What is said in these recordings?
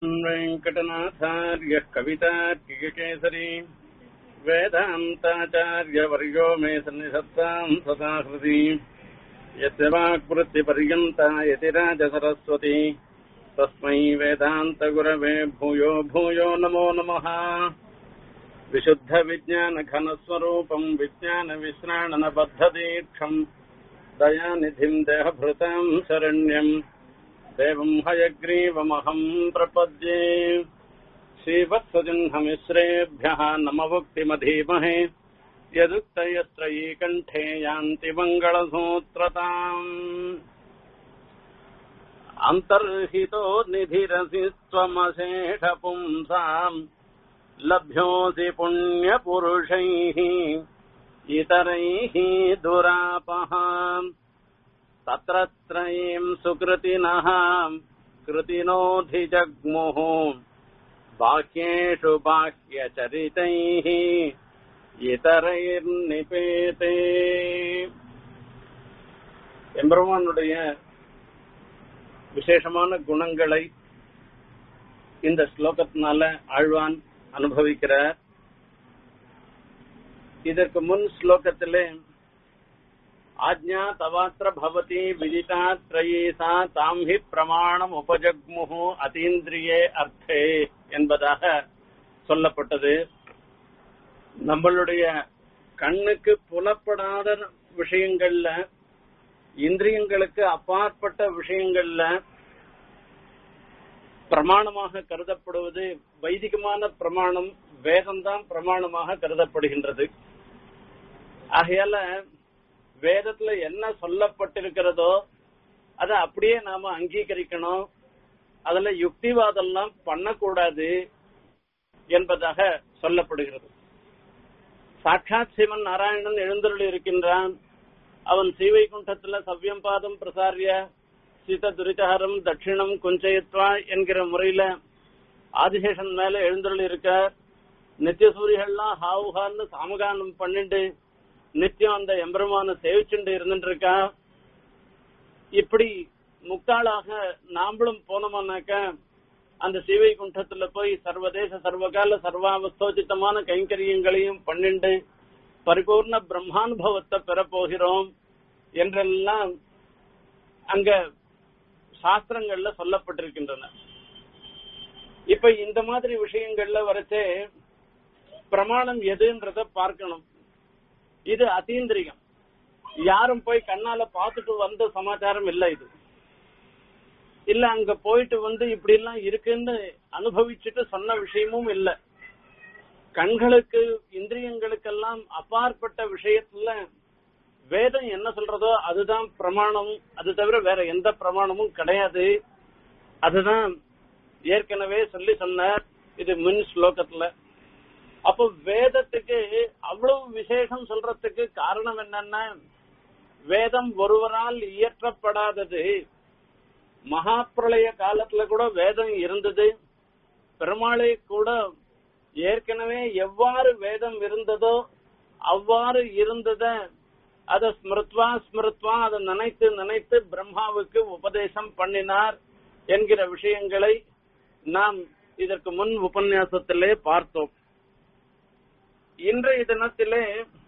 वेङ्कटनाथार्यः कवितार्किककेसरी वेदान्ताचार्यवर्यो मे सन्निधत्ताम् सदा हृदि यस्य वाक्वृत्तिपर्यन्ता यतिराजसरस्वती तस्मै वेदान्तगुरवे भूयो भूयो नमो नमः विशुद्धविज्ञानघनस्वरूपम् विज्ञानविश्राणनबद्धदीक्षम् दयानिधिम् देहभृताम् शरण्यम् देवम् हयग्रीवमहम् प्रपद्ये श्रीवत्सजिह्नमिश्रेभ्यः नमभुक्तिमधीमहे यदुक्तयस्त्रयी कण्ठे यान्ति मङ्गलसूत्रताम् अन्तर्हितो निधिरसि त्वमशेषपुंसाम् लभ्योऽसि पुण्यपुरुषैः इतरैः दुरापः तत्र त्रयीम् सुकृतिनः कृतिनोऽधिजग्मुः बाह्येषु बाह्यचरितैः இதரைர்நிபேதே எம்பெருமானுடைய விசேஷமான குணங்களை இந்த ஸ்லோகத்தினால ஆழ்வான் அனுபவிக்கிறார் இதற்கு முன் ஸ்லோகத்திலே ஆஜ்ஞா தவாத்திர பவதி விதிதா திரயீசா தாம் ஹி பிரமாணம் உபஜக்முகு அதீந்திரியே அர்த்தே என்பதாக சொல்லப்பட்டது நம்மளுடைய கண்ணுக்கு புலப்படாத விஷயங்கள்ல இந்திரியங்களுக்கு அப்பாற்பட்ட விஷயங்கள்ல பிரமாணமாக கருதப்படுவது வைதிகமான பிரமாணம் வேதம்தான் பிரமாணமாக கருதப்படுகின்றது ஆகையால வேதத்துல என்ன சொல்லப்பட்டிருக்கிறதோ அதை அப்படியே நாம அங்கீகரிக்கணும் அதுல யுக்திவாதம்லாம் பண்ணக்கூடாது என்பதாக சொல்லப்படுகிறது சாட்சாத் சிவன் நாராயணன் எழுந்தருள் இருக்கின்றான் அவன் ஸ்ரீவைகுண்டத்துல சவ்யம் பாதம் பிரசாரிய சீத துரிதஹரம் தட்சிணம் குஞ்சயத்வா என்கிற முறையில ஆதிசேஷன் மேல எழுந்தருள் இருக்கார் நித்திய சூரியகள்லாம் ஹாவுஹான்னு சாமகானம் பண்ணிண்டு நித்தியம் அந்த எம்பெருமான சேவிச்சுண்டு இருந்துட்டு இருக்கா இப்படி முக்தாளாக நாம்பளும் போனோம்னாக்க அந்த ஸ்ரீவைகுண்டத்துல போய் சர்வதேச சர்வகால சர்வாவஸ்தோச்சித்தமான கைங்கரியங்களையும் பன்னெண்டு பரிபூர்ண பிரம்மானுபவத்தை பெறப்போகிறோம் என்றெல்லாம் அங்க சாஸ்திரங்கள்ல சொல்லப்பட்டிருக்கின்றன இப்ப இந்த மாதிரி விஷயங்கள்ல வரைச்சே பிரமாணம் எதுன்றத பார்க்கணும் இது அதீந்திரியம் யாரும் போய் கண்ணால பார்த்துட்டு வந்த சமாச்சாரம் இல்ல இது இல்ல அங்க போயிட்டு வந்து இப்படி எல்லாம் இருக்குன்னு அனுபவிச்சுட்டு சொன்ன விஷயமும் இல்ல கண்களுக்கு இந்திரியங்களுக்கெல்லாம் அப்பாற்பட்ட விஷயத்துல வேதம் என்ன சொல்றதோ அதுதான் பிரமாணம் அது தவிர வேற எந்த பிரமாணமும் கிடையாது அதுதான் ஏற்கனவே சொல்லி சொன்னார் இது மின் ஸ்லோகத்துல அப்போ வேதத்துக்கு அவ்வளவு விசேஷம் சொல்றதுக்கு காரணம் என்னன்னா வேதம் ஒருவரால் இயற்றப்படாதது மகா பிரளய காலத்துல கூட வேதம் இருந்தது பெருமாளை கூட ஏற்கனவே எவ்வாறு வேதம் இருந்ததோ அவ்வாறு இருந்தத அத ஸ்மிருத்வா ஸ்மிருத்வா அதை நினைத்து நினைத்து பிரம்மாவுக்கு உபதேசம் பண்ணினார் என்கிற விஷயங்களை நாம் இதற்கு முன் உபன்யாசத்திலே பார்த்தோம் இன்றைய தினத்திலே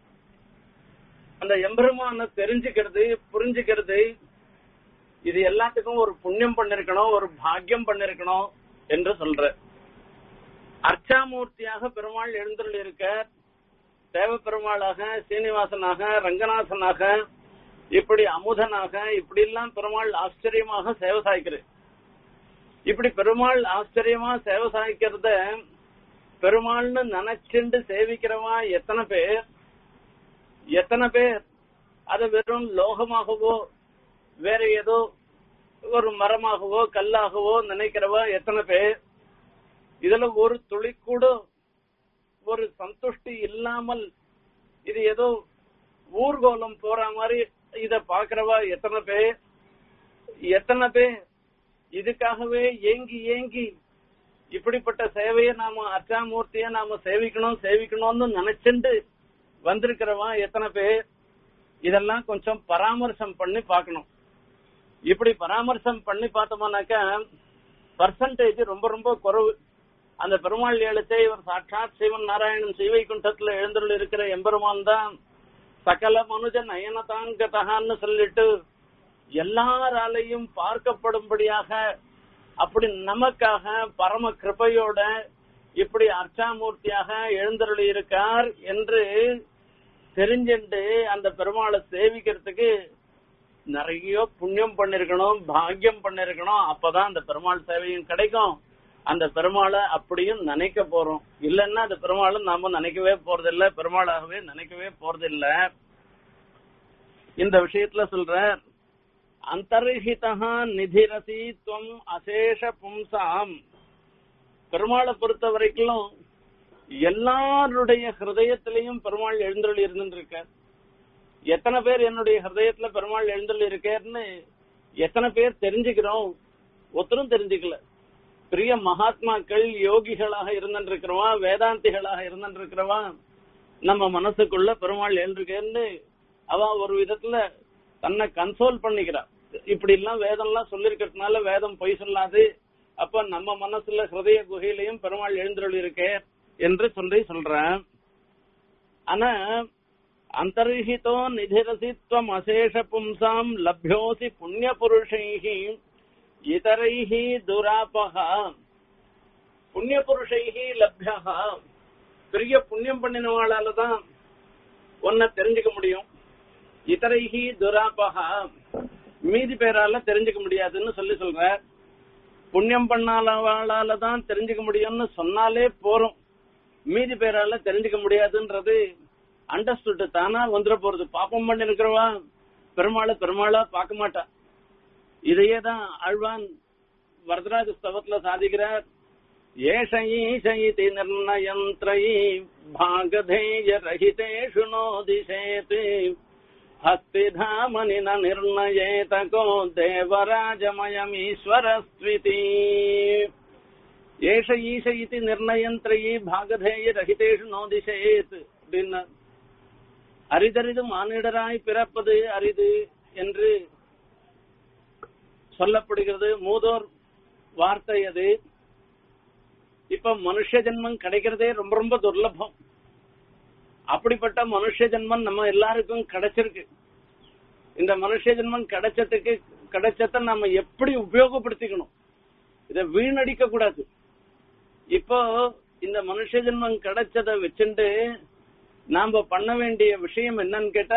அந்த எம்பெருமான தெரிஞ்சுக்கிறது புரிஞ்சுக்கிறது இது எல்லாத்துக்கும் ஒரு புண்ணியம் பண்ணிருக்கணும் ஒரு பாக்கியம் பண்ணிருக்கணும் என்று சொல்ற அர்ச்சாமூர்த்தியாக பெருமாள் எழுந்தருள் இருக்க தேவ பெருமாளாக சீனிவாசனாக ரங்கநாதனாக இப்படி அமுதனாக இப்படி எல்லாம் பெருமாள் ஆச்சரியமாக சேவை சாய்க்கிறது இப்படி பெருமாள் ஆச்சரியமா சேவை சாய்க்கிறத பெருமாள்னு நினைச்சுண்டு சேவிக்கிறவா எத்தனை பேர் எத்தனை பேர் அது வெறும் லோகமாகவோ வேற ஏதோ ஒரு மரமாகவோ கல்லாகவோ நினைக்கிறவ எத்தனை பேர் இதுல ஒரு துளி கூட ஒரு சந்துஷ்டி இல்லாமல் இது ஏதோ ஊர்கோலம் போற மாதிரி இத பாக்குறவா எத்தனை பேர் எத்தனை பேர் இதுக்காகவே ஏங்கி ஏங்கி இப்படிப்பட்ட சேவையை நாம அர்ச்சாமூர்த்திய நாம சேவிக்கணும் சேவிக்கணும்னு நினைச்சுண்டு வந்திருக்கிறவா எத்தனை பேர் இதெல்லாம் கொஞ்சம் பராமர்சம் பண்ணி பார்க்கணும் இப்படி பராமர்சம் பண்ணி பார்த்தோம்னாக்கா பர்சன்டேஜ் ரொம்ப ரொம்ப குறைவு அந்த பெருமாள் ஏழுத்தை இவர் சாட்சாத் சிவன் நாராயணன் ஸ்ரீவைகுண்டத்துல எழுந்துள்ள இருக்கிற எம்பெருமான் தான் சகல மனுஜ நயனதாங்கதகான்னு சொல்லிட்டு எல்லாராலையும் பார்க்கப்படும்படியாக அப்படி நமக்காக பரம கிருபையோட இப்படி அர்ச்சாமூர்த்தியாக எழுந்தருளி இருக்கார் என்று தெரிஞ்சுண்டு அந்த பெருமாளை சேவிக்கிறதுக்கு நிறைய புண்ணியம் பண்ணிருக்கணும் பாக்கியம் பண்ணிருக்கணும் அப்பதான் அந்த பெருமாள் சேவையும் கிடைக்கும் அந்த பெருமாளை அப்படியும் நினைக்க போறோம் இல்லைன்னா அந்த பெருமாளை நாம நினைக்கவே போறதில்ல பெருமாளாகவே நினைக்கவே போறதில்ல இந்த விஷயத்துல சொல்ற அந்தர்ஹிதா நிதிரசி துவம் அசேஷ பும்சாம் பெருமாளை பொறுத்த வரைக்கும் எல்லாருடைய ஹிருதயத்திலையும் பெருமாள் எழுந்தருள் இருந்துருக்கார் எத்தனை பேர் என்னுடைய ஹிருதயத்துல பெருமாள் எழுந்தருள் இருக்காருன்னு எத்தனை பேர் தெரிஞ்சுக்கிறோம் ஒருத்தரும் தெரிஞ்சுக்கல பெரிய மகாத்மாக்கள் யோகிகளாக இருந்துருக்கிறவா வேதாந்திகளாக இருந்துருக்கிறவா நம்ம மனசுக்குள்ள பெருமாள் எழுந்திருக்கேன்னு அவ ஒரு விதத்துல தன்னை கன்சோல் பண்ணிக்கிறா இப்படி எல்லாம் வேதம் எல்லாம் சொல்லிருக்கிறதுனால வேதம் பொய் சொல்லாது அப்ப நம்ம மனசுல ஹிருதய குகையிலையும் பெருமாள் எழுந்தருள் இருக்கே என்று சொல்லி சொல்றேன் ஆனா அந்தர்ஹிதோ நிதிரசித்வம் அசேஷ பும்சாம் லப்யோசி புண்ணிய புருஷைஹி இதரைஹி துராபகா புண்ணிய புருஷைஹி லப்யகா பெரிய புண்ணியம் பண்ணினவாளால தான் உன்னை தெரிஞ்சுக்க முடியும் இதரைஹி துராபகா மீதி பேரால தெரிஞ்சுக்க முடியாதுன்னு சொல்லி சொல்ற புண்ணியம் பண்ணாலவாளால தான் தெரிஞ்சுக்க முடியும்னு சொன்னாலே போறோம் மீதி பேரால தெரிஞ்சுக்க முடியாதுன்றது அண்டர்ஸ்டுட் தானா வந்துட போறது பாப்பம் பண்ணி இருக்கிறவா பெருமாளை பெருமாளா பார்க்க மாட்டா இதையே தான் ஆழ்வான் வரதராஜ ஸ்தவத்துல சாதிக்கிறார் ஏஷ ஈசயிதி நிர்ணயந்திரயி பாகதேய ரஹிதேஷு நோதிசேத் ஹஸ்திதாமனி ந நிர்ணயேத கோ தேவராஜமயமீஸ்வரஸ்விதி ஏஷ ஈச இதி நிர்ணயந்திரயி பாகதேய ரஹிதேஷு நோதிசேத் அப்படின்னு அரிதரிது மானிடராய் பிறப்பது அரிது என்று சொல்லப்படுகிறது மூதோர் வார்த்தை அது இப்ப மனுஷ ஜென்மம் கிடைக்கிறதே ரொம்ப ரொம்ப துர்லபம் அப்படிப்பட்ட மனுஷ ஜென்மம் நம்ம எல்லாருக்கும் கிடைச்சிருக்கு இந்த மனுஷ ஜென்மம் கிடைச்சதுக்கு கிடைச்சத நம்ம எப்படி உபயோகப்படுத்திக்கணும் இத வீணடிக்க கூடாது இப்போ இந்த மனுஷ ஜென்மம் கிடைச்சத வச்சுட்டு நாம பண்ண வேண்டிய விஷயம் என்னன்னு கேட்டா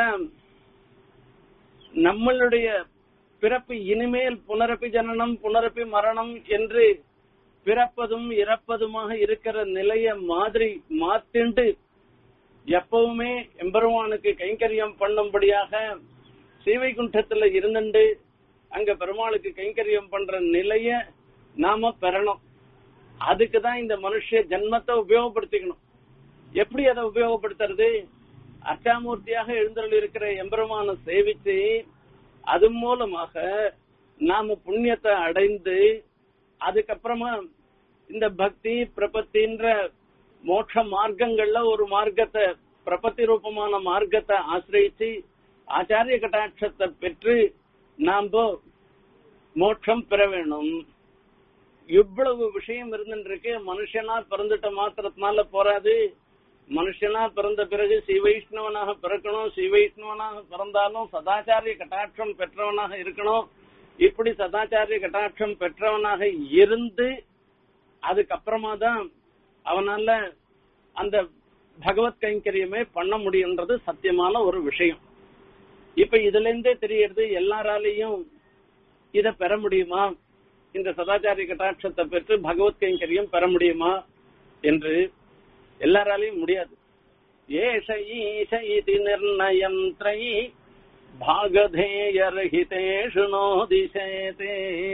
நம்மளுடைய பிறப்பு இனிமேல் புனரப்பி ஜனனம் புனரப்பி மரணம் என்று பிறப்பதும் இறப்பதுமாக இருக்கிற நிலைய மாதிரி மாத்திண்டு எப்பவுமே எம்பெருமானுக்கு கைங்கரியம் பண்ணும்படியாக ஸ்ரீவைகுண்டத்துல இருந்துண்டு அங்க பெருமாளுக்கு கைங்கரியம் பண்ற நிலைய நாம பெறணும் அதுக்கு தான் இந்த மனுஷ ஜென்மத்தை உபயோகப்படுத்திக்கணும் எப்படி அதை உபயோகப்படுத்துறது அச்சாமூர்த்தியாக எழுந்தருள் இருக்கிற எம்பெருமான சேவிச்சு அது மூலமாக நாம புண்ணியத்தை அடைந்து அதுக்கப்புறமா இந்த பக்தி பிரபத்தின்ற மோட்ச மார்க்கங்கள்ல ஒரு மார்க்கத்தை பிரபத்தி ரூபமான மார்க்கத்தை ஆசிரியிச்சு ஆச்சாரிய கட்டாட்சத்தை பெற்று நாம மோட்சம் பெற வேணும் இவ்வளவு விஷயம் இருந்துருக்கு மனுஷனா பிறந்துட்ட மாத்திரத்தினால போராது மனுஷனா பிறந்த பிறகு ஸ்ரீவைஷ்ணவனாக பிறக்கணும் ஸ்ரீவைஷ்ணவனாக பிறந்தாலும் சதாச்சாரிய கட்டாட்சம் பெற்றவனாக இருக்கணும் இப்படி சதாச்சாரிய கட்டாட்சம் பெற்றவனாக இருந்து அதுக்கப்புறமா தான் அவனால அந்த பகவத் கைங்கரியமே பண்ண முடியுன்றது சத்தியமான ஒரு விஷயம் இப்ப இதுல இருந்தே தெரியறது எல்லாராலையும் இத பெற முடியுமா இந்த சதாச்சாரிய கட்டாட்சத்தை பெற்று பகவத் கைங்கரியம் பெற முடியுமா என்று எல்லாராலையும் முடியாது ஏஷ ஈஷ இது நிர்ணயம் திரை பாகதேயர்ஹிதேஷு நோதிசேதே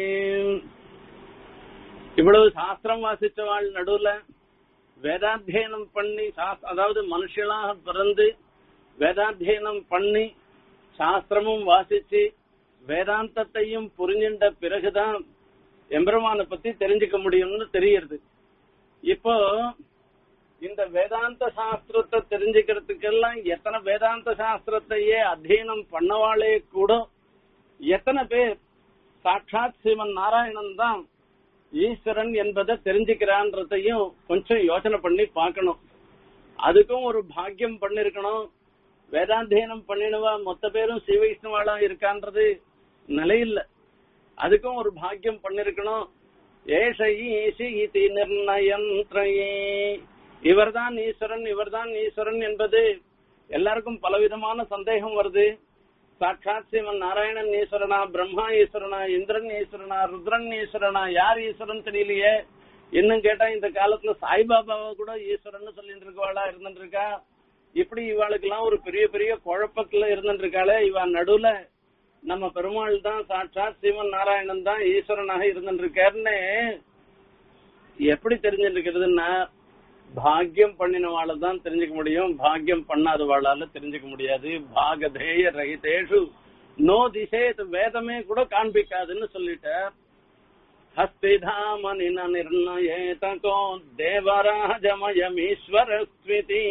இவ்வளவு சாஸ்திரம் வாசிச்சவாள் நடுவுல வேதாத்தியனம் பண்ணி சாஸ்- அதாவது மனுஷனாக பிறந்து வேதாத்தியனம் பண்ணி சாஸ்திரமும் வாசிச்சு வேதாந்தத்தையும் புரிஞ்சின்ற பிறகுதான் எம்பெருமானை பத்தி தெரிஞ்சுக்க முடியும்னு தெரியுது இப்போ இந்த வேதாந்த சாஸ்திரத்தை தெரிஞ்சுக்கிறதுக்கெல்லாம் எத்தனை வேதாந்த சாஸ்திரத்தையே அத்தியனம் பண்ணவாளே கூட எத்தனை பேர் சாட்சாத் சிவன் நாராயணன் தான் ஈஸ்வரன் என்பதை தெரிஞ்சுக்கிறான்றதையும் கொஞ்சம் யோசனை பண்ணி பார்க்கணும் அதுக்கும் ஒரு பாக்கியம் பண்ணிருக்கணும் வேதாந்தேனம் பண்ணினவா மொத்த பேரும் ஸ்ரீ வைஷ்ணவாளா இருக்கான்றது நிலையில்ல அதுக்கும் ஒரு பாக்கியம் பண்ணிருக்கணும் ஏஷ ஈசி இதி நிர்ணயந்திரையே இவர்தான் ஈஸ்வரன் இவர்தான் ஈஸ்வரன் என்பது எல்லாருக்கும் பலவிதமான சந்தேகம் வருது சாட்சாத் சிவன் நாராயணன் ஈஸ்வரனா பிரம்மா ஈஸ்வரனா இந்திரன் ஈஸ்வரனா ருத்ரன் ஈஸ்வரனா யார் ஈஸ்வரன் தெரியலையே இன்னும் கேட்டா இந்த காலத்துல சாய்பாபாவை கூட ஈஸ்வரன் சொல்லிட்டு இருக்கவாளா இருந்துட்டு இருக்கா இப்படி இவாளுக்கு எல்லாம் ஒரு பெரிய பெரிய குழப்பத்துல இருந்துட்டு இருக்காளே இவ நடுவுல நம்ம பெருமாள் தான் சாட்சாத் சிவன் நாராயணன் தான் ஈஸ்வரனாக இருந்துட்டு இருக்காருன்னு எப்படி தெரிஞ்சுட்டு இருக்கிறதுன்னா பாக்கியம் பண்ணினவாள தான் தெரிஞ்சுக்க முடியும் பாக்கியம் பண்ணாதவாளால தெரிஞ்சுக்க முடியாது பாகதேய ரகிதேஷு நோ திசேத் வேதமே கூட காண்பிக்காதுன்னு சொல்லிட்டார் ஹஸ்திதாமனின நிர்ணயேதகோ தேவராஜமயமீஸ்வர ஸ்மிருதி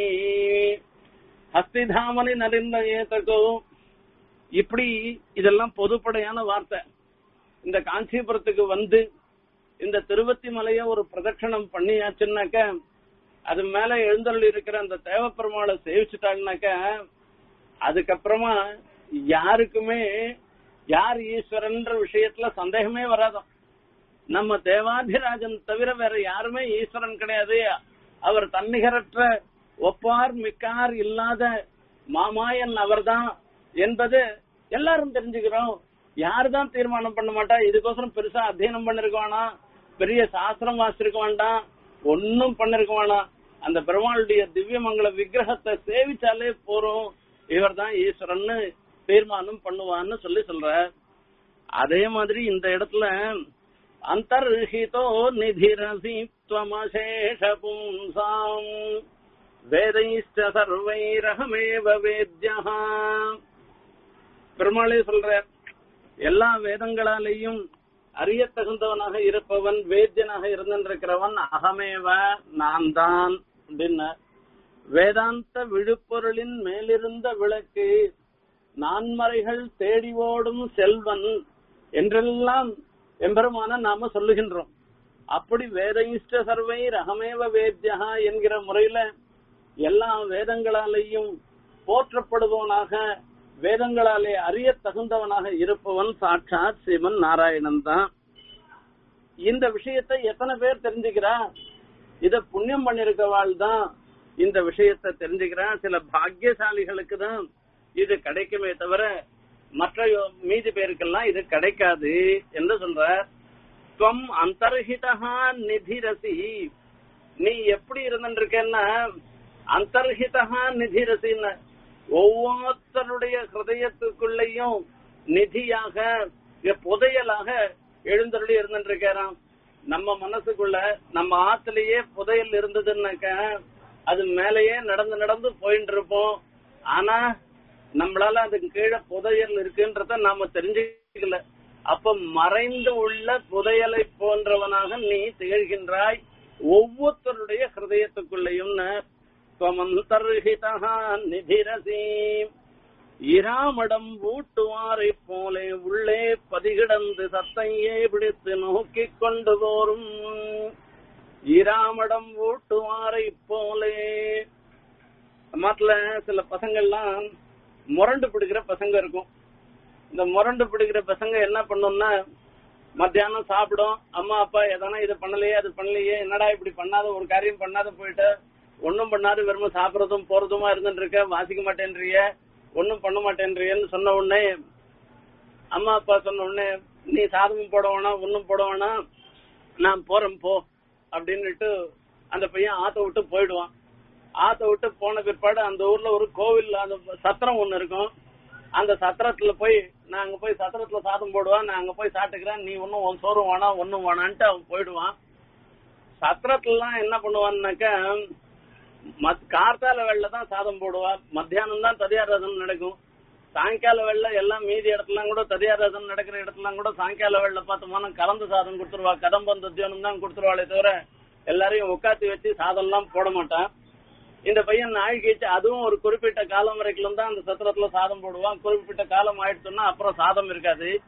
ஹஸ்திதாமனி நிர்ணயேதகோ இப்படி இதெல்லாம் பொதுப்படையான வார்த்தை இந்த காஞ்சிபுரத்துக்கு வந்து இந்த திருவத்தி மலைய ஒரு பிரதட்சணம் பண்ணியாச்சுன்னாக்க அது மேல எழுந்தருள் இருக்கிற அந்த தேவப்பெருமாளை சேவிச்சுட்டாங்கனாக்க அதுக்கப்புறமா யாருக்குமே யார் ஈஸ்வரன்ற விஷயத்துல சந்தேகமே வராதாம் நம்ம தேவாதிராஜன் தவிர வேற யாருமே ஈஸ்வரன் கிடையாது அவர் தன்னிகரற்ற ஒப்பார் மிக்கார் இல்லாத மாமாயன் அவர்தான் என்பது எல்லாரும் தெரிஞ்சுக்கிறோம் யாருதான் தீர்மானம் பண்ண மாட்டா இதுக்கோசரம் பெருசா அத்தியனம் பண்ணிருக்க வேணாம் பெரிய சாஸ்திரம் வாசிருக்க வேண்டாம் ஒன்னும் பண்ணிருக்க வேணாம் அந்த பெருமாளுடைய திவ்யமங்கல விக்கிரகத்தை சேவிச்சாலே போறோம் இவர் தான் ஈஸ்வரன்னு தீர்மானம் பண்ணுவான்னு சொல்லி சொல்ற அதே மாதிரி இந்த இடத்துல அந்தர்ஹிதோ நிதிரசி துவமசேஷ பும்சாம் வேதைஷ்ட சர்வைரகமேவ வேத்யா பெருமாளே சொல்ற எல்லா வேதங்களாலேயும் அறிய தகுந்தவனாக இருப்பவன் வேத்தியனாக இருந்திருக்கிறவன் அகமேவ நான் தான் அப்படின்னு வேதாந்த விழுப்பொருளின் மேலிருந்த விளக்கு நான்மறைகள் தேடி ஓடும் செல்வன் என்றெல்லாம் எம்பெருமான நாம சொல்லுகின்றோம் அப்படி வேதயிஷ்ட சர்வை ரகமேவ வேத்யா என்கிற முறையில எல்லா வேதங்களாலேயும் போற்றப்படுபவனாக வேதங்களாலே அறிய தகுந்தவனாக இருப்பவன் சாட்சாத் சிவன் நாராயணன் தான் இந்த விஷயத்தை எத்தனை பேர் தெரிஞ்சுக்கிறா இத புண்ணியம் பண்ணிருக்கவாள் தான் இந்த விஷயத்தை தெரிஞ்சுக்கிறா சில பாக்கியசாலிகளுக்கு தான் இது கிடைக்குமே தவிர மற்ற மீதி பேருக்கெல்லாம் இது கிடைக்காது என்று சொல்ற துவம் அந்தர்ஹிதா நிதிரசி நீ எப்படி இருந்துருக்கன்னா அந்தர்ஹிதா நிதிரசின்னு ஒவ்வொருத்தருடைய ஹிருதயத்துக்குள்ளேயும் நிதியாக புதையலாக எழுந்தருளி இருந்துருக்காராம் நம்ம மனசுக்குள்ள நம்ம ஆத்துலயே புதையல் இருந்ததுன்னாக்க அது மேலேயே நடந்து நடந்து போயிட்டு இருப்போம் ஆனா நம்மளால அதுக்கு கீழே புதையல் இருக்குன்றத நாம தெரிஞ்சுக்கல அப்ப மறைந்து உள்ள புதையலை போன்றவனாக நீ திகழ்கின்றாய் ஒவ்வொருத்தருடைய ஹிருதயத்துக்குள்ளேயும் துவமந்தர்ஹிதா நிதிரசி இராமடம் ஊட்டுவாரை போலே உள்ளே பதிகிடந்து சத்தையே பிடித்து நோக்கிக் கொண்டு போரும் இராமடம் ஊட்டுவாரை போலே மாட்டில் சில பசங்கள்லாம் முரண்டு பிடிக்கிற பசங்க இருக்கும் இந்த முரண்டு பிடிக்கிற பசங்க என்ன பண்ணும்னா மத்தியானம் சாப்பிடும் அம்மா அப்பா எதனா இது பண்ணலையே அது பண்ணலையே என்னடா இப்படி பண்ணாத ஒரு காரியம் பண்ணாத போயிட்டு ஒன்னும் பண்ணாது வெறும் சாப்பிடறதும் போறதுமா இருந்துட்டு இருக்க வாசிக்க மாட்டேன்றிய ஒன்னும் பண்ண மாட்டேன்றியன்னு சொன்ன உடனே அம்மா அப்பா சொன்ன உடனே நீ சாதமும் போட வேணாம் ஒன்னும் போட வேணாம் நான் போறேன் போ அப்படின்னுட்டு அந்த பையன் ஆத்த விட்டு போயிடுவான் ஆத்த விட்டு போன பிற்பாடு அந்த ஊர்ல ஒரு கோவில் அந்த சத்திரம் ஒண்ணு இருக்கும் அந்த சத்திரத்துல போய் நான் அங்க போய் சத்திரத்துல சாதம் போடுவான் நான் அங்க போய் சாப்பிட்டுக்கிறேன் நீ ஒன்னும் உன் சோறும் வேணாம் ஒன்னும் வேணான்ட்டு அவன் போயிடுவான் சத்திரத்துலலாம் என்ன பண்ணுவான்னாக்கா மத் கார்த்தால வேலை தான் சாதம் போடுவா மத்தியானம் தான் ததியாராதனம் நடக்கும் சாயங்கால வேலை எல்லாம் மீதி இடத்துலாம் கூட ததியாராதனம் நடக்கிற இடத்துலாம் கூட சாயங்கால வேலை பார்த்தோம்னா கலந்து சாதம் கொடுத்துருவா கதம்பம் தத்தியானம் தான் கொடுத்துருவாளே தவிர எல்லாரையும் உட்காத்தி வச்சு சாதம் எல்லாம் போட மாட்டான் இந்த பையன் நாழிகைச்சு அதுவும் ஒரு குறிப்பிட்ட காலம் வரைக்கும் தான் அந்த சத்திரத்துல சாதம் போடுவான் குறிப்பிட்ட காலம் ஆயிடுச்சுன்னா அப்புறம் சாதம் இருக்காது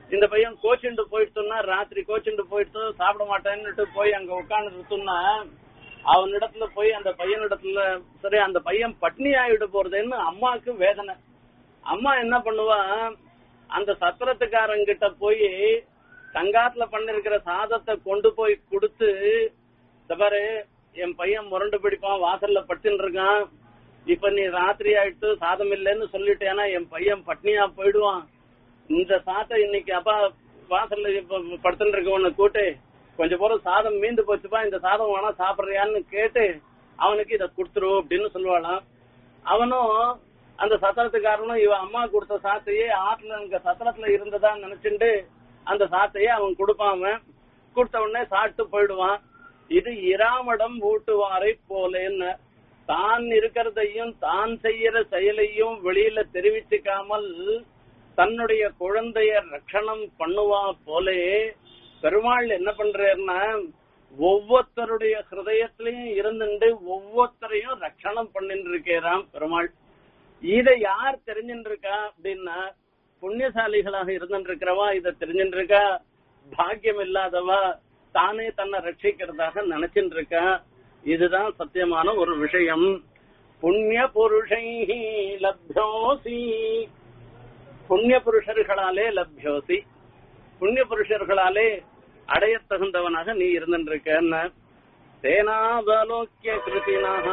இந்த பையன் கோச்சுண்டு போயிடுச்சுன்னா ராத்திரி கோச்சுண்டு போயிடுச்சு சாப்பிட மாட்டேன்னுட்டு போய் அங்க உட்காந்துருச்சுன்னா அவனிடத்துல போய் அந்த பையனிடத்துல சரி அந்த பையன் பட்னி ஆயிட்டு போறதுன்னு அம்மாவுக்கு வேதனை அம்மா என்ன பண்ணுவா அந்த சத்திரத்துக்காரங்கிட்ட போய் சங்காத்துல பண்ணிருக்கிற சாதத்தை கொண்டு போய் கொடுத்து இந்த பாரு என் பையன் முரண்டு பிடிப்பான் வாசல்ல படுத்துன்னு இருக்கான் இப்ப நீ ராத்திரி ஆயிட்டு சாதம் இல்லைன்னு சொல்லிட்டேன்னா என் பையன் பட்னியா போயிடுவான் இந்த சாத்தை இன்னைக்கு அப்பா வாசல்ல இப்ப படுத்துட்டு இருக்கவன கூட்டு கொஞ்சம் போற சாதம் மீந்து போச்சுப்பா இந்த சாதம் வேணா சாப்பிடுறியான்னு கேட்டு அவனுக்கு இதை கொடுத்துரு அப்படின்னு சொல்லுவாளாம் அவனும் அந்த சத்திரத்துக்காரனும் இவன் அம்மா கொடுத்த சாத்தையே ஆத்துல இங்க சத்திரத்துல இருந்ததா நினைச்சுட்டு அந்த சாத்தையே அவன் கொடுப்பான் அவன் கொடுத்த உடனே சாப்பிட்டு போயிடுவான் இது இராமடம் ஊட்டுவாரை போலேன்னு தான் இருக்கிறதையும் தான் செய்யற செயலையும் வெளியில தெரிவிச்சுக்காமல் தன்னுடைய குழந்தைய ரட்சணம் பண்ணுவா போலே பெருமாள் என்ன பண்றாருன்னா ஒவ்வொருத்தருடைய ஹிருதயத்திலையும் இருந்துட்டு ஒவ்வொருத்தரையும் ரட்சணம் பண்ணிட்டு இருக்கிறான் பெருமாள் இதை யார் தெரிஞ்சுட்டு இருக்கா அப்படின்னா புண்ணியசாலிகளாக இருந்துட்டு இருக்கிறவா இதை தெரிஞ்சுட்டு இருக்கா பாக்கியம் இல்லாதவா தானே தன்னை ரட்சிக்கிறதாக நினைச்சுட்டு இருக்கா இதுதான் சத்தியமான ஒரு விஷயம் புண்ணிய புருஷை லப்யோசி புண்ணிய புருஷர்களாலே லப்யோசி புண்ணிய புருஷர்களாலே அடைய தகுந்தவனாக நீ இருந்திருக்கன்னு தேனாவலோக்கிய கிருத்தினஹ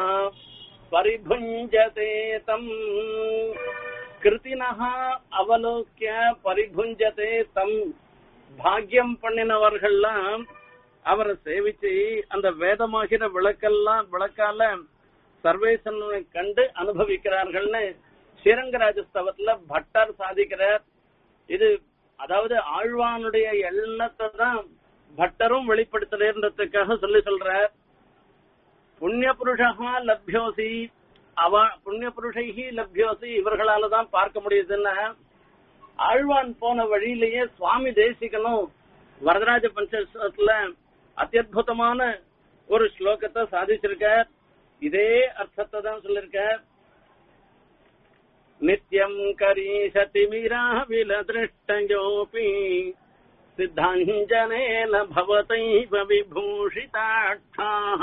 பரிபுஞ்சதே தம் கிருத்தினஹ அவலோக்கிய பரிபுஞ்சதே தம் பாக்கியம் பண்ணினவர்கள்லாம் அவரை சேவிச்சு அந்த வேதமாகிற விளக்கெல்லாம் விளக்கால சர்வேசனை கண்டு அனுபவிக்கிறார்கள்னு ஸ்ரீரங்கராஜஸ்தவத்துல பட்டர் சாதிக்கிறார் இது அதாவது ஆழ்வானுடைய எண்ணத்தை தான் பட்டரும் வெளிப்படுத்துறதுக்காக சொல்லி சொல்றார் புண்ணிய புருஷா லப்யோசி அவ புண்ணிய புருஷைஹி லப்யோசி இவர்களால தான் பார்க்க முடியுதுன்னா ஆழ்வான் போன வழியிலேயே சுவாமி தேசிகனும் வரதராஜ பஞ்சத்துல அத்தியுதமான ஒரு ஸ்லோகத்தை சாதிச்சிருக்கார் இதே அர்த்தத்தை தான் சொல்லிருக்கார் நித்யம் கரீஷதிமிரா விலதிருஷ்டயோபி சித்தாஞ்சனேன பவதைவ விபூஷிதாட்சாः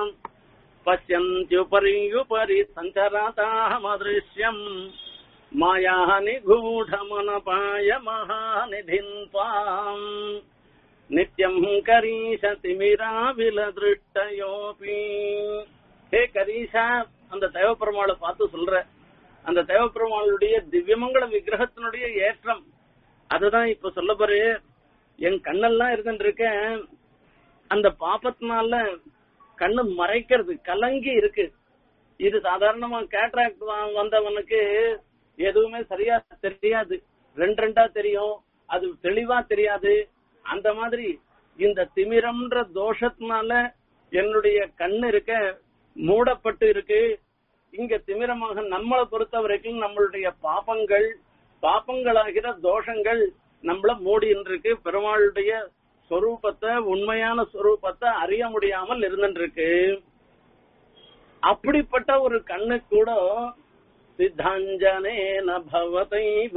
பசியந்த்யுபரியுபரி சஞ்சரதாமதृश्यम् மாயா நிகூఢమనపాయ மகாநிதிம் त्वाम् நித்யம் கரீஷதிமிரா விலதிருஷ்டயோபி ஹே கரீஷா அந்த தேவப்பெருமாளை பார்த்து சொல்ற அந்த தேவப்பெருமாளுடைய திவ்யமங்கல விக்கிரகத்தினுடைய ஏற்றம் அதுதான் இப்ப சொல்ல போறே என் கண்ணெல்லாம் இருந்துட்டு இருக்கேன் அந்த பாப்பத்தினால கண்ணு மறைக்கிறது கலங்கி இருக்கு இது சாதாரணமா கேட்ராக்ட் வந்தவனுக்கு எதுவுமே சரியா தெரியாது ரெண்டு ரெண்டா தெரியும் அது தெளிவா தெரியாது அந்த மாதிரி இந்த திமிரம்ன்ற தோஷத்தினால என்னுடைய கண்ணு இருக்க மூடப்பட்டு இருக்கு இங்க திமிரமாக நம்மளை பொறுத்த வரைக்கும் நம்மளுடைய பாபங்கள் பாபங்களாகிற தோஷங்கள் நம்மள மூடின்னு இருக்கு பெருமாளுடைய சொரூபத்தை உண்மையான சொரூபத்தை அறிய முடியாமல் இருந்துருக்கு அப்படிப்பட்ட ஒரு கண்ணு கூட சித்தாஞ்சனேன பவதைவ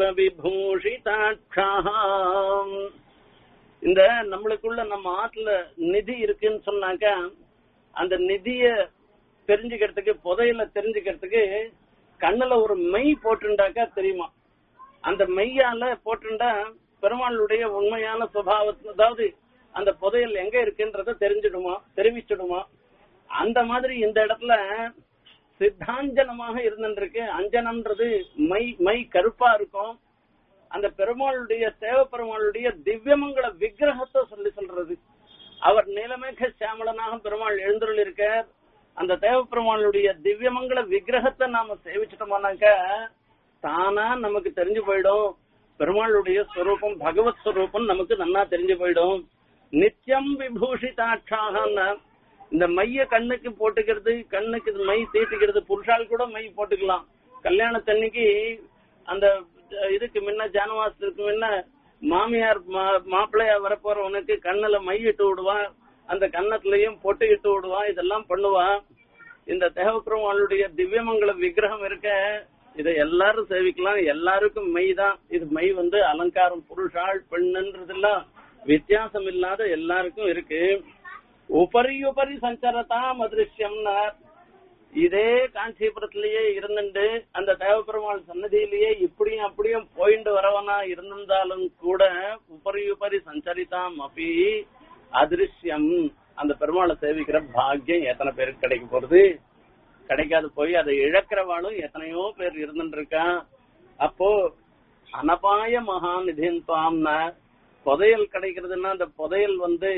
விபூஷிதாட்சாம் இந்த நம்மளுக்குள்ள நம்ம ஆத்துல நிதி இருக்குன்னு சொன்னாக்க அந்த நிதிய தெரிஞ்சுக்கிறதுக்கு புதையில தெரிஞ்சுக்கிறதுக்கு கண்ணுல ஒரு மெய் போட்டுண்டாக்கா தெரியுமா அந்த மெய்யால போட்டுண்டா பெருமாளுடைய உண்மையான சுபாவத்தை அதாவது அந்த புதையல் எங்க இருக்குன்றத தெரிஞ்சிடுமா தெரிவிச்சிடுமா அந்த மாதிரி இந்த இடத்துல சித்தாஞ்சனமாக இருந்துருக்கு அஞ்சனம்ன்றது மை மை கருப்பா இருக்கும் அந்த பெருமாளுடைய தேவ பெருமாளுடைய திவ்யமங்கல விக்கிரகத்தை சொல்லி சொல்றது அவர் நீலமேக சாமலனாக பெருமாள் எழுந்துள்ள இருக்கார் அந்த தேவ பெருமாளுடைய திவ்யமங்கல விக்கிரகத்தை நாம சேவிச்சிட்டோம்னாக்க தானா நமக்கு தெரிஞ்சு போயிடும் பெருமாளுடைய ஸ்வரூபம் பகவத் ஸ்வரூபம் நமக்கு நன்னா தெரிஞ்சு போயிடும் நித்தியம் விபூஷிதாட்சாகன்னா இந்த மைய கண்ணுக்கு போட்டுக்கிறது கண்ணுக்கு இது மை தீட்டுக்கிறது புருஷால் கூட மை போட்டுக்கலாம் கல்யாணத்தன்னைக்கு அந்த இதுக்கு முன்ன ஜானவாசத்துக்கு முன்ன மாமியார் மா- மாப்பிள்ளையா வரப்போறவனுக்கு கண்ணுல மை இட்டு விடுவான் அந்த கன்னத்துலயும் பொட்டு இட்டு விடுவான் இதெல்லாம் பண்ணுவான் இந்த தேவபெருமாளுடைய திவ்யமங்கல விக்கிரகம் இருக்க இதை எல்லாரும் சேவிக்கலாம் எல்லாருக்கும் மெய் தான் இது மெய் வந்து அலங்காரம் புருஷாள் பெண்ணுன்றதெல்லாம் வித்தியாசம் இல்லாத எல்லாருக்கும் இருக்கு உபரி உபரி சஞ்சரதாம் அதிருஷ்யம்னா இதே காஞ்சிபுரத்திலேயே இருந்துட்டு அந்த தேவப்பெருமாள் சன்னதியிலேயே இப்படியும் அப்படியும் போயிட்டு வரவனா இருந்திருந்தாலும் கூட உபரி உபரி சஞ்சரிதாம் அப்படி அதிருஷ்யம் அந்த பெருமாளை சேவிக்கிற பாக்கியம் எத்தனை பேருக்கு கிடைக்க போறது கிடைக்காது போய் அதை இழக்கிறவாளும் எத்தனையோ பேர் இருந்துட்டு இருக்கா அப்போ அனபாய மகாநிதின் துவாம்னா புதையல் கிடைக்கிறதுன்னா அந்த புதையல் வந்து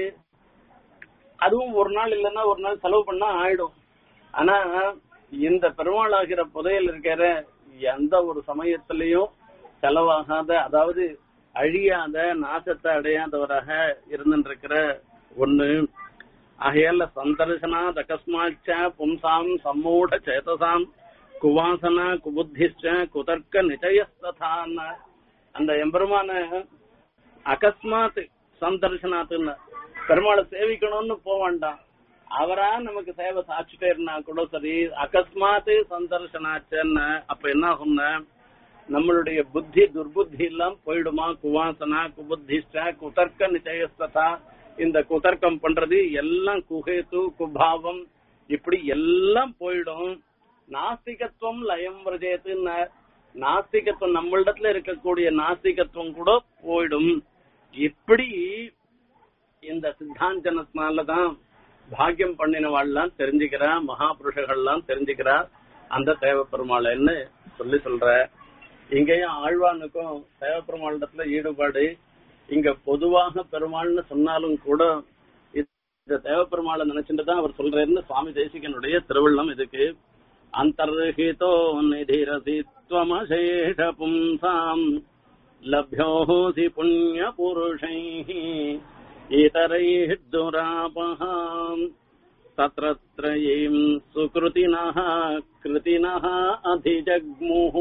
அதுவும் ஒரு நாள் இல்லைன்னா ஒரு நாள் செலவு பண்ணா ஆயிடும் ஆனா இந்த பெருமாள் ஆகிற புதையல் இருக்கிற எந்த ஒரு சமயத்திலையும் செலவாகாத அதாவது அழியாத நாசத்தை அடையாதவராக இருந்துருக்கிற ஒண்ணு ஆகையால சந்தர்சனா அகஸ்மாச்ச பும்சாம் சம்மூட சேதசாம் குவாசனா குபுத்திஷ்ட குதர்க்க நிச்சயஸ்தான் அந்த எம்பெருமான அகஸ்மாத் சந்தர்சனாத்துன்னு பெருமாளை சேவிக்கணும்னு போக வேண்டாம் அவரா நமக்கு சேவை சாட்சிட்டே இருந்தா கூட சரி அகஸ்மாத்து சந்தர்சனாச்சன்னு அப்ப என்ன ஆகும்னா நம்மளுடைய புத்தி துர்புத்தி எல்லாம் போயிடுமா குவாசனா குபுத்திஷ்ட குதர்க்க நிச்சயஸ்ததா இந்த குதர்க்கம் பண்றது எல்லாம் குகேத்து குபாவம் இப்படி எல்லாம் போயிடும் நாஸ்திகத்துவம் லயம் விரஜயத்துன்னு நாஸ்திகத்துவம் நம்மளிடத்துல இருக்கக்கூடிய நாஸ்திகத்துவம் கூட போயிடும் இப்படி இந்த சித்தாந்தனத்தினாலதான் பாக்கியம் பண்ணினவாள்லாம் தெரிஞ்சுக்கிறா மகாபுருஷர்கள்லாம் தெரிஞ்சுக்கிறா அந்த தேவ பெருமாள்னு சொல்லி சொல்ற இங்கேயும் ஆழ்வானுக்கும் தேவ பெருமாளிடத்துல ஈடுபாடு இங்க பொதுவாக பெருமாள்னு சொன்னாலும் கூட இந்த தேவ பெருமாளை நினைச்சுட்டு தான் அவர் சொல்றாருன்னு சுவாமி தேசிகனுடைய திருவள்ளம் இதுக்கு அந்தர்ஹிதோ நிதிரசித்வமசேஷ பும்சாம் லப்யோசி புண்ணிய புருஷைः इतरैः दुरापः तत्र त्रयीम् सुकृतिनः कृतिनः अधिजग्मुः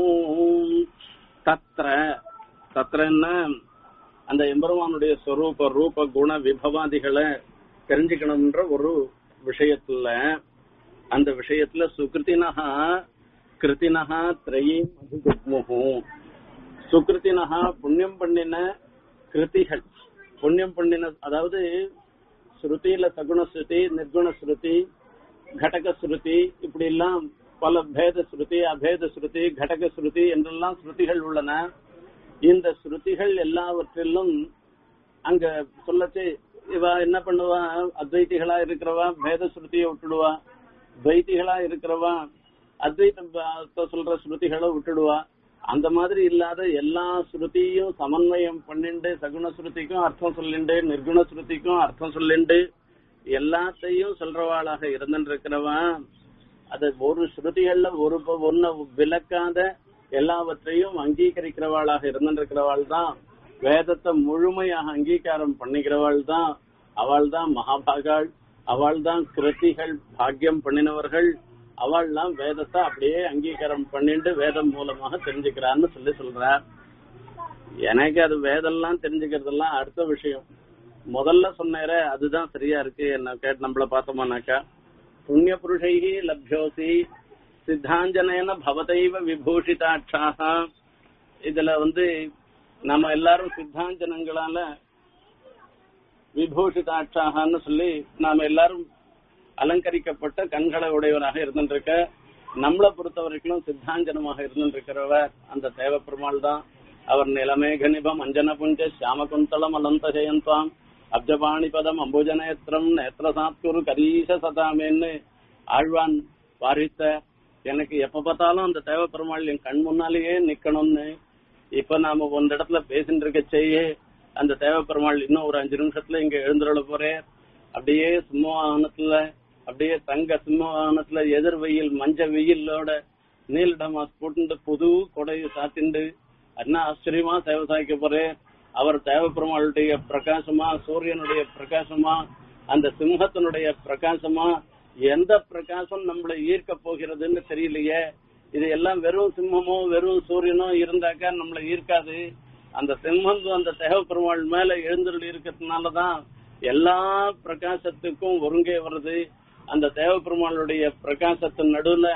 தத்ர தத்ரன்னா அந்த எம்பெருமானுடைய ஸ்வரூப ரூப குண விபவாதிகளை தெரிஞ்சுக்கணும்ன்ற ஒரு விஷயத்துல அந்த விஷயத்துல சுகிருத்தினஹா கிருத்தினஹா திரையும் அதிஜக்முகு சுகிருத்தினஹா புண்ணியம் பண்ணின கிருத்திகள் புண்ணியம் பண்ணின அதாவது ஸ்ருதியில சகுண ஸ்ருதி நிர்குண ஸ்ருதி கடக ஸ்ருதி இப்படி எல்லாம் பல பேத ஸ்ருதி அபேத ஸ்ருதி கடக ஸ்ருதி என்றெல்லாம் ஸ்ருதிகள் உள்ளன இந்த ஸ்ருதிகள் எல்லாவற்றிலும் அங்க சொல்லச்சு இவ என்ன பண்ணுவா அத்வைத்திகளா இருக்கிறவா பேத ஸ்ருதியை விட்டுடுவா துவைத்திகளா இருக்கிறவா அத்வைத்த சொல்ற ஸ்ருதிகளை விட்டுடுவா அந்த மாதிரி இல்லாத எல்லா ஸ்ருதியும் சமன்வயம் பண்ணிண்டு சகுண ஸ்ருதிக்கும் அர்த்தம் சொல்லிண்டு நிர்குண ஸ்ருதிக்கும் அர்த்தம் சொல்லிண்டு எல்லாத்தையும் சொல்றவாளாக இருந்துருக்கிறவா அது ஒரு ஸ்ருதிகள்ல ஒரு ஒன்னு விளக்காத எல்லாவற்றையும் அங்கீகரிக்கிறவாளாக இருந்துருக்கிறவாள் தான் வேதத்தை முழுமையாக அங்கீகாரம் பண்ணிக்கிறவாள் தான் அவள் தான் மகாபாகாள் அவள் தான் கிருத்திகள் பாக்கியம் பண்ணினவர்கள் அவள்லாம் வேதத்தை அப்படியே அங்கீகாரம் பண்ணிட்டு வேதம் மூலமாக தெரிஞ்சுக்கிறான்னு சொல்லி சொல்றார் எனக்கு அது வேதம்லாம் தெரிஞ்சுக்கிறதெல்லாம் அடுத்த விஷயம் முதல்ல சொன்னேர அதுதான் சரியா இருக்கு என்ன கேட்டு நம்மள பார்த்தோமானாக்கா புண்ணிய புருஷைகி லப்யோசி சித்தாஞ்சனேன பவதைவ விபூஷிதாட்சாக இதுல வந்து நம்ம எல்லாரும் சித்தாஞ்சனங்களால விபூஷிதாட்சாகன்னு சொல்லி நாம எல்லாரும் அலங்கரிக்கப்பட்ட கண்களை உடையவராக இருந்துருக்க நம்மளை பொறுத்த வரைக்கும் சித்தாஞ்சனமாக இருந்துருக்கிறவர் அந்த தேவ பெருமாள் தான் அவர் நிலமேக நிபம் அஞ்சன புஞ்ச சியாமகுந்தளம் அலந்த ஜெயந்தாம் அப்ஜபாணி பதம் அம்புஜநேத்திரம் நேத்திர சாத்குரு கரீச சதாமேன்னு ஆழ்வான் வாரித்த எனக்கு எப்ப பார்த்தாலும் அந்த தேவ பெருமாள் என் கண் முன்னாலேயே நிக்கணும்னு இப்ப நாம ஒரு இடத்துல பேசிட்டு இருக்க செய்ய அந்த தேவ பெருமாள் இன்னும் ஒரு அஞ்சு நிமிஷத்துல இங்க எழுந்துருள போறேன் அப்படியே சிம்மவாகனத்துல அப்படியே தங்க சிம்மவாகனத்துல எதிர் வெயில் மஞ்ச வெயிலோட நீலடமாஸ் போட்டு புது கொடையை சாத்திண்டு என்ன ஆச்சரியமா சேவை சாய்க்க போறேன் அவர் தேவ பெருமாளுடைய பிரகாசமா சூரியனுடைய பிரகாசமா அந்த சிம்ஹத்தினுடைய பிரகாசமா எந்த பிரகாசம் நம்மளை ஈர்க்க போகிறதுன்னு தெரியலையே இது எல்லாம் வெறும் சிம்மமோ வெறும் சூரியனோ இருந்தாக்கா நம்மளை ஈர்க்காது அந்த சிம்மம் அந்த தேவ பெருமாள் மேல எழுந்தருள் இருக்கிறதுனாலதான் எல்லா பிரகாசத்துக்கும் ஒருங்கே வருது அந்த தேவ பெருமாளுடைய பிரகாசத்தின் நடுவுல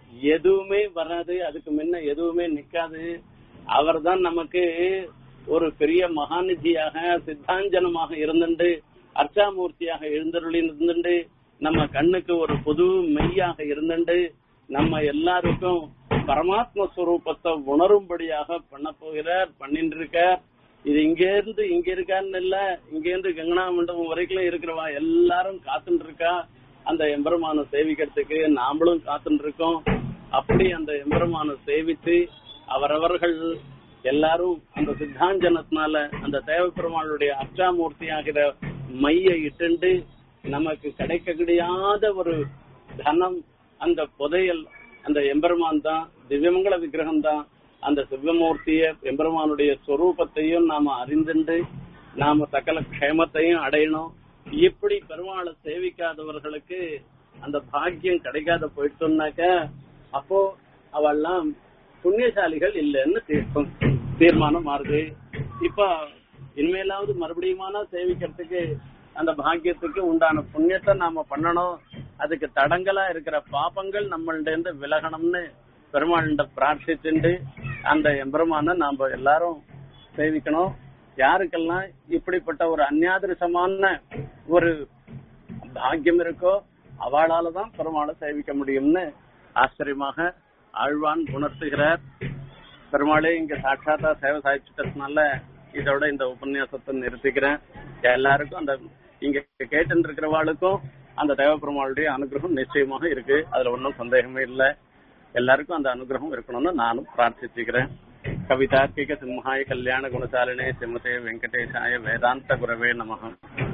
எதுவுமே வராது அதுக்கு முன்ன எதுவுமே நிக்காது அவர்தான் நமக்கு ஒரு பெரிய மகாநிதியாக சித்தாஞ்சனமாக இருந்துண்டு அர்ச்சாமூர்த்தியாக எழுந்தருளி இருந்துண்டு நம்ம கண்ணுக்கு ஒரு புது மெய்யாக இருந்துண்டு நம்ம எல்லாருக்கும் பரமாத்ம ஸ்வரூபத்தை உணரும்படியாக பண்ண போகிறார் பண்ணிட்டு இருக்கார் இது இங்க இருந்து இங்க இருக்கான்னு இல்ல இங்க இருந்து கங்கனா மண்டபம் வரைக்கும் இருக்கிறவா எல்லாரும் காத்துட்டு இருக்கா அந்த எம்பெருமான சேவிக்கிறதுக்கு நாமளும் காத்துட்டு இருக்கோம் அப்படி அந்த எம்பெருமான சேவித்து அவரவர்கள் எல்லாரும் அந்த சித்தாஞ்சனத்தினால அந்த தேவப்பெருமாளுடைய அர்ச்சாமூர்த்தி ஆகிற மைய இட்டுண்டு நமக்கு கிடைக்க கிடையாத ஒரு தனம் அந்த புதையல் அந்த எம்பெருமான் தான் திவ்யமங்கல விக்கிரகம் தான் அந்த சிவமூர்த்திய எம்பெருமானுடைய ஸ்வரூபத்தையும் நாம அறிந்துண்டு நாம சகல க்ஷேமத்தையும் அடையணும் இப்படி பெருமாளை சேவிக்காதவர்களுக்கு அந்த பாக்கியம் கிடைக்காத போயிட்டோம்னாக்க அப்போ அவெல்லாம் புண்ணியசாலிகள் இல்லைன்னு தீர்க்கும் தீர்மானம் மாறுது இப்ப இனிமேலாவது மறுபடியுமான சேவிக்கிறதுக்கு அந்த பாக்கியத்துக்கு உண்டான புண்ணியத்தை நாம பண்ணணும் அதுக்கு தடங்கலா இருக்கிற பாப்பங்கள் நம்மள்ட இருந்து விலகணும்னு பெருமாள்கிட்ட பிரார்த்திச்சுண்டு அந்த எம்பெருமான நாம எல்லாரும் சேவிக்கணும் யாருக்கெல்லாம் இப்படிப்பட்ட ஒரு அந்நாதிருஷமான ஒரு பாக்கியம் இருக்கோ அவளால தான் பெருமாளை சேவிக்க முடியும்னு ஆச்சரியமாக ஆழ்வான் உணர்த்துகிறார் பெருமாளே இங்க சாட்சாத்தா சேவை சாய்ச்சிட்டதுனால இதோட இந்த உபன்யாசத்தை நிறுத்திக்கிறேன் எல்லாருக்கும் அந்த இங்க கேட்டு இருக்கிறவாளுக்கும் அந்த தேவ பெருமாளுடைய அனுகிரகம் நிச்சயமாக இருக்கு அதுல ஒன்றும் சந்தேகமே இல்லை எல்லாருக்கும் அந்த அனுகிரகம் இருக்கணும்னு நானும் பிரார்த்திச்சுக்கிறேன் கவிதார்க்கிக சிம்ஹாய கல்யாண குணசாலினே சிம்மதே வெங்கடேஷாய வேதாந்த குரவே நமகம்